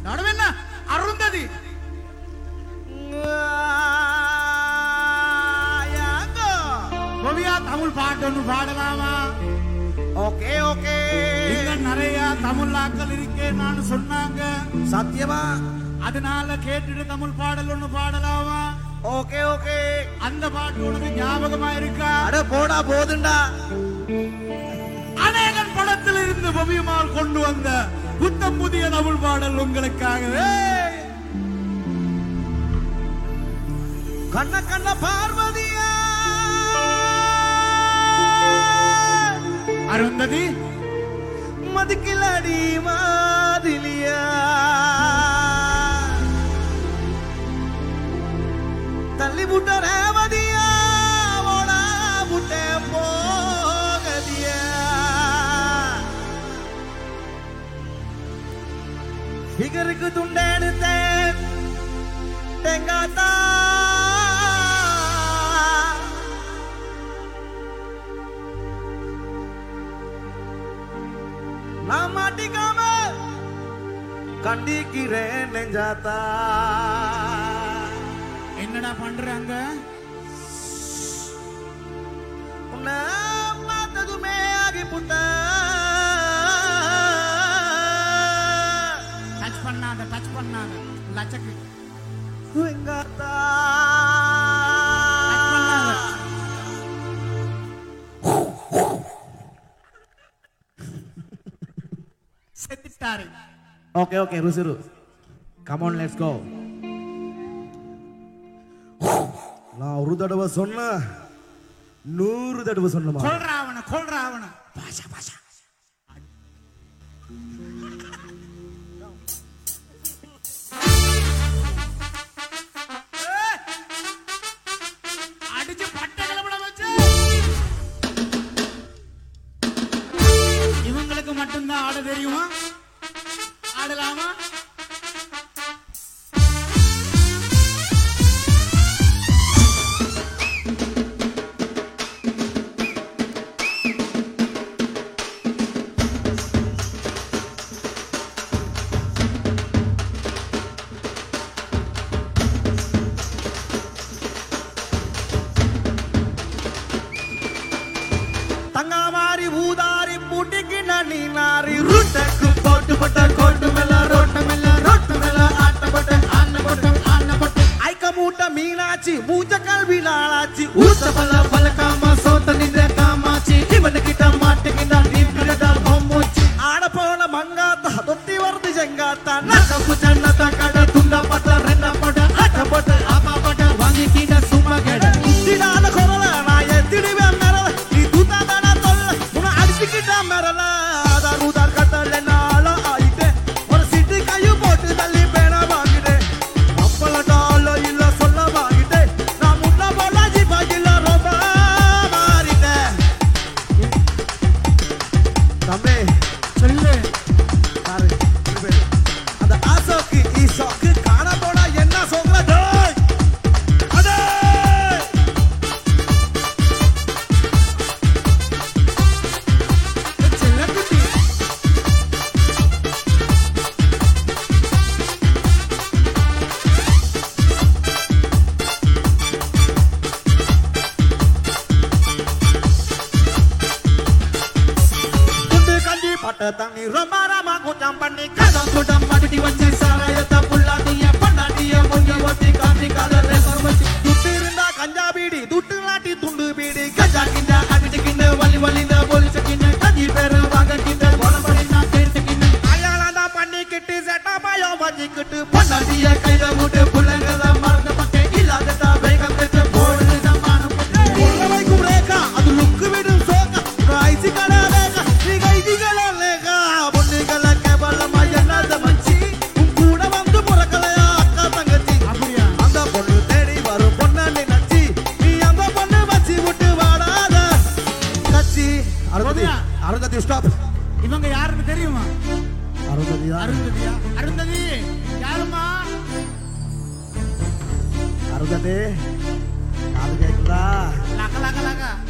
நடுவு என்ன அருந்ததி பவியா தமிழ் பாட்டு ஒன்று பாடலாமா ஓகே ஓகே இங்க நிறைய தமிழ் ஆக்கள் இருக்கேன் நான் சொன்னாங்க சத்தியமா அதனால கேட்டுட்டு தமிழ் பாடல் ஒண்ணு பாடலாமா ஓகே ஓகே அந்த பாட்டு உனக்கு ஞாபகமா இருக்கா அட போடா போதுண்டா அநேகன் படத்தில் இருந்து பவியமால் கொண்டு வந்த புத்தம் புதிய தமிழ் பாடல் உங்களுக்காகவே கண்ண கண்ண பார்வதியா அருந்ததி மதுக்கிலடி மாதிலியா தள்ளி புட்ட ரேவதியா ஓடா புட்ட போகதியா ஃபிகருக்கு துண்டெடுத்தேன் தெங்காத்தா நான் மாட்டிக்காம கண்டிக்கிறேன் நெஞ்சாத்தா என்னடா பண்றாங்க உன்னை பார்த்ததுமே ஆகி புட்ட டச் பண்ணாத டச் பண்ணாத லச்சக்கு வெங்காத்தா touch பண்ணாத. செத்துட்டாரு ஓகே ஓகே ருசிரு கமான் லெட்ஸ் கோ நான் ஒரு தடவை சொன்ன நூறு தடவை சொன்னமா கொல்றா அவனை கொல்றா அவனை பாஷா பாஷா அடிச்சு பட்டை கிளம்பட வச்சு இவங்களுக்கு மட்டும்தான் ஆட தெரியுமா ஆடலாமா தங்காமாரி ஊதாரி பூட்டிக்கு நன்னி நாரி ருட்டக்கு போட்டு போட்ட கோட்டு மேல ரோட்டு மேல ரோட்டு மேல ஆட்ட போட்ட ஆன போட்ட ஆன போட்ட ஐக்க மூட்ட மீனாச்சி மூச்ச கல்வி நாளாச்சி ஊத்த பல பலக்காம சோத்த நின்ற காமாச்சி இவனு கிட்ட மாட்டுக்கிட்ட நின்றத பொம்மூச்சி ஆட போன மங்காத்தா தொத்தி வருது செங்காத்தா நகப்பு சன்னத்த கட துண்ட பட்ட ரெண்ட போட்ட ஆட்ட போட்ட ஆமா போட்ட வாங்கிக்கிட்ட சும்மா கேட திடாத குரல நான் எத்திடுவேன் மிரல நீ தூத்தாதான தொல்ல உன அடிச்சுக்கிட்ட மிரல ஆதார் ஊதார் கட்டல நாள ஆயிட்டேன் ஒரு சிட்டு கையும் போட்டு தள்ளி பேன வாங்கிட்டேன் அப்பல டால இல்ல சொல்ல வாங்கிட்டேன் நான் முன்ன போல ஜிபா இல்ல ரொம்ப மாறிட்டேன் தம்பி சொல்லு பாரு, இங்க பாரு. அந்த ஆசோக்கு ஈசோக்கு காண போனா என்ன சொல்ற டேய் அடே செல்லக்குட்டி துண்டு கஞ்சி பட்ட தண்ணி ரொம்ப ராமா கூட்டம் பண்ணி கதம் கூட்டம் மாட்டி வச்சு சாராயத்த புல்லாட்டிய பண்ணாட்டிய முங்கி ஒட்டி காட்டி காதல் வச்சு துட்டு இருந்தா கஞ்சா பீடி துட்டு நாட்டி துண்டு பீடி கஞ்சா கிண்ட அடிச்சு கிண்ட வலி வலிந்த போலீஸ் கிண்ட கஞ்சி பேரு வாங்க கிண்ட உடம்படி நான் சேர்த்து கிண்ட அயாலாண்டா பண்ணிக்கிட்டு செட்டா பாயம் வஞ்சிக்கிட்டு பண்ணாட்டிய கையில விட்டு புள்ளங்கத மறந்து பட்டேன் இல்லாததா வேகம் பெற்று போடுது சமானம் வைக்கும் ரேகா அது லுக்கு விடும் சோகா ஐசி கடை ரேகா நீ கைதிகள லேகா பொண்ணுகள கேவலமா என்னத மச்சி உன் கூட வந்து முறக்கலையா அக்கா தங்கச்சி அப்படியா அந்த பொண்ணு தேடி வரும் பொண்ணு நினைச்சி நீ அந்த பொண்ணு வச்சு விட்டு வாடாத கச்சி அருந்ததி போதுமா? அருந்ததி ஸ்டாப் இவங்க யாருன்னு தெரியுமா அருந்ததி அருந்ததியா அருந்ததி யாருமா அருந்ததி அது கேக்குதா லக லக லக